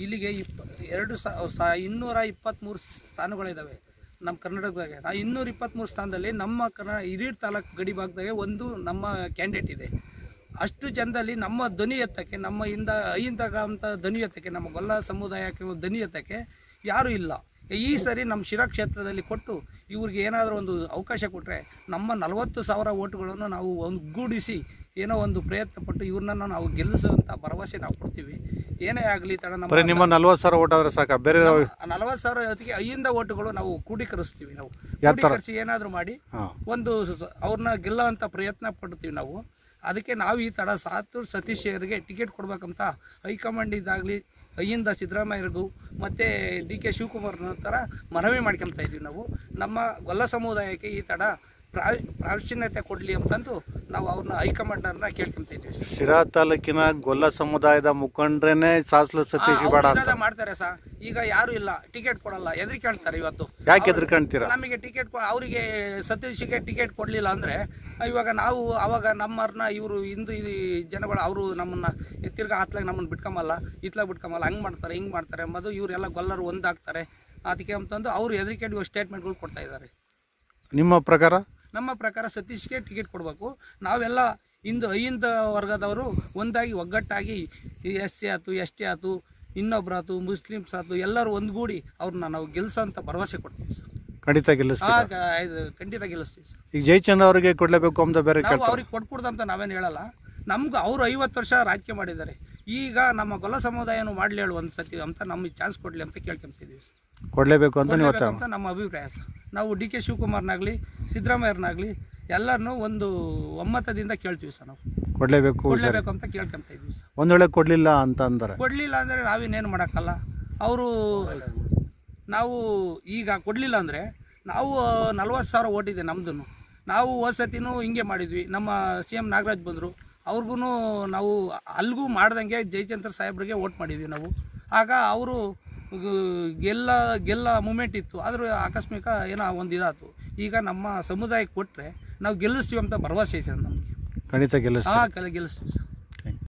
ಇಲ್ಲಿಗೆ ಇಪ್ಪ ಎರಡು ಸಾ ಸಾ ಇನ್ನೂರ ಇಪ್ಪತ್ತ್ಮೂರು ಸ್ಥಾನಗಳಿದ್ದಾವೆ ನಮ್ಮ ಕರ್ನಾಟಕದಾಗೆ ಆ ಇನ್ನೂರ ಇಪ್ಪತ್ತ್ಮೂರು ಸ್ಥಾನದಲ್ಲಿ ನಮ್ಮ ಕನ್ನಡ ಹಿರಿಯೂರು ತಾಲೂಕು ಗಡಿ ಭಾಗದಾಗೆ ಒಂದು ನಮ್ಮ ಕ್ಯಾಂಡಿಡೇಟ್ ಇದೆ ಅಷ್ಟು ಜನದಲ್ಲಿ ನಮ್ಮ ಧ್ವನಿ ಎತ್ತಕ್ಕೆ ನಮ್ಮ ಇಂದ ಐಂತಕ್ಕಂಥ ಧ್ವನಿ ಎತ್ತಕ್ಕೆ ನಮ್ಮ ಗೊಲ್ಲ ಸಮುದಾಯಕ್ಕೆ ಧ್ವನಿ ಎತ್ತಕ್ಕೆ ಯಾರೂ ಇಲ್ಲ ಈ ಸರಿ ನಮ್ಮ ಶಿರಾ ಕ್ಷೇತ್ರದಲ್ಲಿ ಕೊಟ್ಟು ಇವ್ರಿಗೆ ಏನಾದರೂ ಒಂದು ಅವಕಾಶ ಕೊಟ್ಟರೆ ನಮ್ಮ ನಲವತ್ತು ಸಾವಿರ ಓಟುಗಳನ್ನು ನಾವು ಒಗ್ಗೂಡಿಸಿ ಏನೋ ಒಂದು ಪ್ರಯತ್ನ ಪಟ್ಟು ಇವ್ರನ್ನ ನಾವು ಗೆಲ್ಲಿಸುವಂಥ ಭರವಸೆ ನಾವು ಕೊಡ್ತೀವಿ ಏನೇ ಆಗಲಿ ತಡ ಬರೀ ನಮ್ಮ ನಿಮ್ಮ ನಲ್ವತ್ತು ಸಾವಿರ ಓಟ್ ಆದ್ರೆ ಸಾಕ ಬೇರೆ ನಲವತ್ತು ಸಾವಿರ ಜೊತೆಗೆ ಐಯಿಂದ ಓಟುಗಳು ನಾವು ಕೂಡೀಕರಿಸ್ತೀವಿ ನಾವು ಯಾವ ಥರ? ಕೂಡೀಕರಿಸಿ ಏನಾದರೂ ಮಾಡಿ ಹಾಂ ಒಂದು ಸ- ಅವ್ರನ್ನ ಗೆಲ್ಲೋವಂಥ ಪ್ರಯತ್ನ ಪಡ್ತೀವಿ ನಾವು ಅದಕ್ಕೆ ನಾವು ಈ ತಡ ಸಾತೂರು ಸತೀಶ್ ಅವರಿಗೆ ಟಿಕೆಟ್ ಕೊಡ್ಬೇಕಂತ ಹೈಕಮಾಂಡ್ ಇದಾಗಲಿ ಐಯಿಂದ ಸಿದ್ದರಾಮಯ್ಯರಿಗೂ ಮತ್ತು ಡಿ ಕೆ ಶಿವಕುಮಾರ್ನ ಥರ ಮನವಿ ಮಾಡ್ಕೊತಾ ಇದ್ದೀವಿ ನಾವು ನಮ್ಮ ಗೊಲ್ಲ ಸಮುದಾಯಕ್ಕೆ ಈ ತಡ ಪ್ರಾ ಪ್ರಾಶೀನ್ಯತೆ ಕೊಡಲಿ ಅಂತಂದು ನಾವು ಅವ್ರನ್ನ ಹೈಕಮಾಂಡರ್ನ ಕೇಳ್ಕೊತಾ ಇದ್ದೀವಿ ಸರ್ ಶಿರಾ ತಾಲೂಕಿನ ಗೊಲ್ಲ ಸಮುದಾಯದ ಮುಖಂಡ್ರೇನೆ ಸಾಸ್ಲು ಸತೀಶ್ ಬೇಡ ಅಂತ ವಿರೋಧ ಮಾಡ್ತಾರೆ ಸರ್ ಈಗ ಯಾರು ಇಲ್ಲ ಟಿಕೆಟ್ ಕೊಡಲ್ಲ ಹೆದರಿಕೊಳ್ತಾರೆ ಇವತ್ತು ಯಾಕೆ ಹೆದರ್ಕೊಂತೀರಾ ನಮಗೆ ಟಿಕೆಟ್ ಅವರಿಗೆ ಸತೀಶಿಗೆ ಟಿಕೆಟ್ ಕೊಡಲಿಲ್ಲ ಅಂದರೆ ಇವಾಗ ನಾವು ಅವಾಗ ನಮ್ಮವ್ರನ್ನ ಇವರು ಹಿಂದೂ ಈ ಜನಗಳು ಅವರು ನಮ್ಮನ್ನ ತಿರ್ಗಾ ಹತ್ಲಾಗ ನಮ್ಮನ್ನು ಬಿಟ್ಕೊಂಬಲ್ಲ ಇತ್ಲಾಗ ಬಿಟ್ಕೊಂಬಲ್ಲ ಹಂಗೆ ಮಾಡ್ತಾರೆ ಹಿಂಗೆ ಮಾಡ್ತಾರೆ ಎಂಬುದು ಇವರೆಲ್ಲ ಗೊಲ್ಲರು ಒಂದಾಗ್ತಾರೆ ಅದಕ್ಕೆ ಅಂತಂದು ಅವರು ಹೆದರಿಕೆ ಸ್ಟೇಟ್ಮೆಂಟ್ಗಳು ಕೊಡ್ತಾ ಇದ್ದಾರೆ ನಿಮ್ಮ ಪ್ರಕಾರ ನಮ್ಮ ಪ್ರಕಾರ ಸತೀಶ್ಗೆ ಟಿಕೆಟ್ ಕೊಡಬೇಕು ನಾವೆಲ್ಲ ಇಂದು ಐಂದ ವರ್ಗದವರು ಒಂದಾಗಿ ಒಗ್ಗಟ್ಟಾಗಿ ಎಸ್ ಸಿ ಆಯ್ತು ಎಸ್ ಟಿ ಆಯ್ತು ಇನ್ನೊಬ್ರು ಆಯ್ತು ಮುಸ್ಲಿಮ್ಸ್ ಆಯ್ತು ಎಲ್ಲರೂ ಒಂದುಗೂಡಿ ಅವ್ರನ್ನ ನಾವು ಗೆಲ್ಲಿಸೋಂಥ ಭರವಸೆ ಕೊಡ್ತೀವಿ ಸರ್ ಖಂಡಿತ ಗೆಲ್ಲಿಸ್ತೀರಾ ಆಗ ಇದು ಖಂಡಿತ ಗೆಲ್ಲಿಸ್ತೀವಿ ಸರ್ ಈಗ ಜಯಚಂದ್ರ ಅವರಿಗೆ ಕೊಡ್ಲೇಬೇಕು ಅಂತ ಬೇರೆ ನಾವು ಕೇಳ್ತಾರೆ ಅವ್ರಿಗೆ ಕೊಟ್ಕೊಡ್ದು ಅಂತ ನಾವೇನು ಹೇಳಲ್ಲ ನಮ್ಗೆ ಅವರು ಐವತ್ತು ವರ್ಷ ರಾಜಕೀಯ ಮಾಡಿದ್ದಾರೆ ಈಗ ನಮ್ಮ ಗೊಲ್ಲ ಸಮುದಾಯನೂ ಮಾಡಲಿ ಹೇಳು ಒಂದು ಸತಿ ಅಂತ ನಮಗೆ ಚಾನ್ಸ್ ಕೊಡಲಿ ಅಂತ ಕೇಳ್ಕೊಂತಿದ್ದೀವಿ ಸರ್ ಕೊಡ್ಲೇಬೇಕು ಅಂತ ನೀವು ಒತ್ತಾಯ ಕೊಡ್ಲೇಬೇಕಂತ ನಮ್ಮ ಅಭಿಪ್ರಾಯ ಸರ್ ನಾವು ಡಿ ಕೆ ಶಿವಕುಮಾರ್ನಾಗಲಿ ಸಿದ್ದರಾಮಯ್ಯರ್ನಾಗಲಿ ಎಲ್ಲರನ್ನೂ ಒಂದು ಒಮ್ಮತದಿಂದ ಕೇಳ್ತೀವಿ ಸರ್ ನಾವು ಕೊಡ್ಲೇಬೇಕು ಸರಿ ಕೊಡಲೇಬೇಕು ಅಂತ ಕೇಳ್ಕೊಂತ ಇದ್ವಿ ಸರ್ ಒಂದ್ ವೇಳೆ ಕೊಡ್ಲಿಲ್ಲ ಅಂತ ಅಂತಾರೆ ಕೊಡಲಿಲ್ಲ ಅಂದರೆ ನಾವೇನೇನು ಮಾಡೋಕ್ಕಲ್ಲ ಅವರು ನಾವು ಈಗ ಕೊಡಲಿಲ್ಲ ಅಂದರೆ ನಾವು ನಲ್ವತ್ತು ಸಾವಿರ ಓಟಿದೆ ನಮ್ಮದು ನಾವು ಹೋದ ಸತಿನೂ ಹಿಂಗೆ ಮಾಡಿದ್ವಿ ನಮ್ಮ ಸಿ ಎಮ್ ನಾಗರಾಜ್ ಬಂದರು ಅವ್ರಿಗೂ ನಾವು ಅಲ್ಲಿಗೂ ಮಾಡ್ದಂಗೆ ಜಯಚಂದ್ರ ಸಾಹೇಬ್ರಿಗೆ ಓಟ್ ಮಾಡಿದ್ವಿ ನಾವು ಆಗ ಅವರು ಗೆಲ್ಲ ಗೆಲ್ಲ ಮೂಮೆಂಟ್ ಇತ್ತು ಆದರೂ ಆಕಸ್ಮಿಕ ಏನೋ ಒಂದು ಇದಾಯ್ತು ಈಗ ನಮ್ಮ ಸಮುದಾಯಕ್ಕೆ ಕೊಟ್ಟರೆ ನಾವು ಗೆಲ್ಲಿಸ್ತೀವಿ ಅಂತ ಭರವಸೆ ಇದೆ ನಮಗೆ ಖಂಡಿತ ಗೆಲ್ಲಿಸ್ತೀವಿ ಹಾಂ ಗೆಲ್ಲಿಸ್ತೀವಿ ಸರ್